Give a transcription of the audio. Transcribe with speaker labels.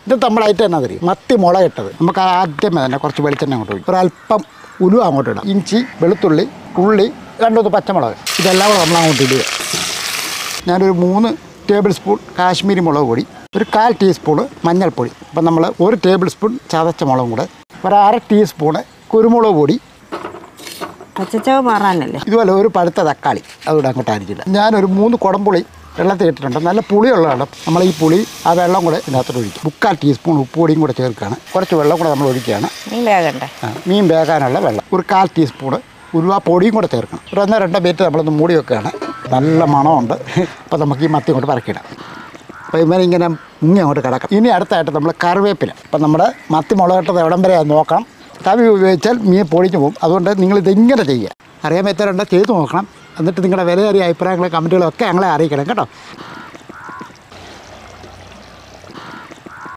Speaker 1: ഇത് നമ്മളായിട്ട് തന്നെ തരും മത്തി മുളകിട്ടത് നമുക്ക് ആദ്യമേ തന്നെ കുറച്ച് വെളിച്ചെണ്ണ അങ്ങോട്ട് ഒഴിക്കും ഒരല്പം ഉലു അങ്ങോട്ട് ഇടാം ഇഞ്ചി വെളുത്തുള്ളി ഉള്ളി രണ്ടൂന്ന് പച്ചമുളക് ഇതെല്ലാം കൂടെ നമ്മൾ അങ്ങോട്ട് ഇടുക ഞാനൊരു മൂന്ന് ടേബിൾ സ്പൂൺ കാശ്മീരി മുളക് പൊടി ഒരു കാൽ ടീസ്പൂണ് മഞ്ഞൾപ്പൊടി അപ്പം നമ്മൾ ഒരു ടേബിൾ സ്പൂൺ ചതച്ച മുളകും കൂടെ ഒരു അര ടീസ്പൂണ് കുരുമുളക് പൊടി
Speaker 2: പച്ചച്ചവ് മാറാനല്ലേ
Speaker 1: ഇതുപോലെ ഒരു പഴുത്ത തക്കാളി അതുകൂടെ അങ്ങോട്ട് അരിച്ചില്ല ഞാനൊരു മൂന്ന് കുടംപുളി വെള്ളത്തിൽ ഇട്ടിട്ടുണ്ട് നല്ല പുളിയുള്ളതാണ് നമ്മൾ ഈ പുളി ആ വെള്ളം കൂടെ ഇതിനകത്തോട്ട് ഒഴിക്കും മുക്കാൽ ടീസ്പൂൺ ഉപ്പ് പൊടിയും കൂടെ ചേർക്കുകയാണ് കുറച്ച് വെള്ളം കൂടെ നമ്മൾ ഒഴിക്കുകയാണ്
Speaker 2: നീ വേഗണ്ടേ
Speaker 1: ആ, മീൻ വേകാനുള്ള വെള്ളം ഒരു കാൽ ടീസ്പൂണ് ഉരുവ പൊടിയും കൂടെ ചേർക്കണം ഒരു ഒന്നോ രണ്ടോ മിനിറ്റ് നമ്മളൊന്ന് മൂടി വെക്കുകയാണ് നല്ല മണമുണ്ട് അപ്പോൾ നമുക്ക് ഈ മത്തി കൊണ്ട് പറക്കിയിടാം അപ്പോൾ ഇവനെ ഇങ്ങനെ മുങ്ങി അങ്ങോട്ട് കിടക്കാം ഇനി അടുത്തായിട്ട് നമ്മൾ കറിവേപ്പില അപ്പം നമ്മുടെ മത്തി മുളകിട്ടത് എവിടം വരെ അത് നോക്കണം തവി ഉപയോഗിച്ചാൽ മീൻ പൊടിഞ്ഞു പോകും അതുകൊണ്ട് നിങ്ങൾ ഇതിങ്ങനെ ചെയ്യുക അറിയാൻ പറ്റാറുണ്ട് ചെയ്ത് നോക്കണം എന്നിട്ട് നിങ്ങളുടെ വിലയേറിയ അഭിപ്രായങ്ങളും കമൻറ്റുകളും ഒക്കെ ഞങ്ങളെ അറിയിക്കണം കേട്ടോ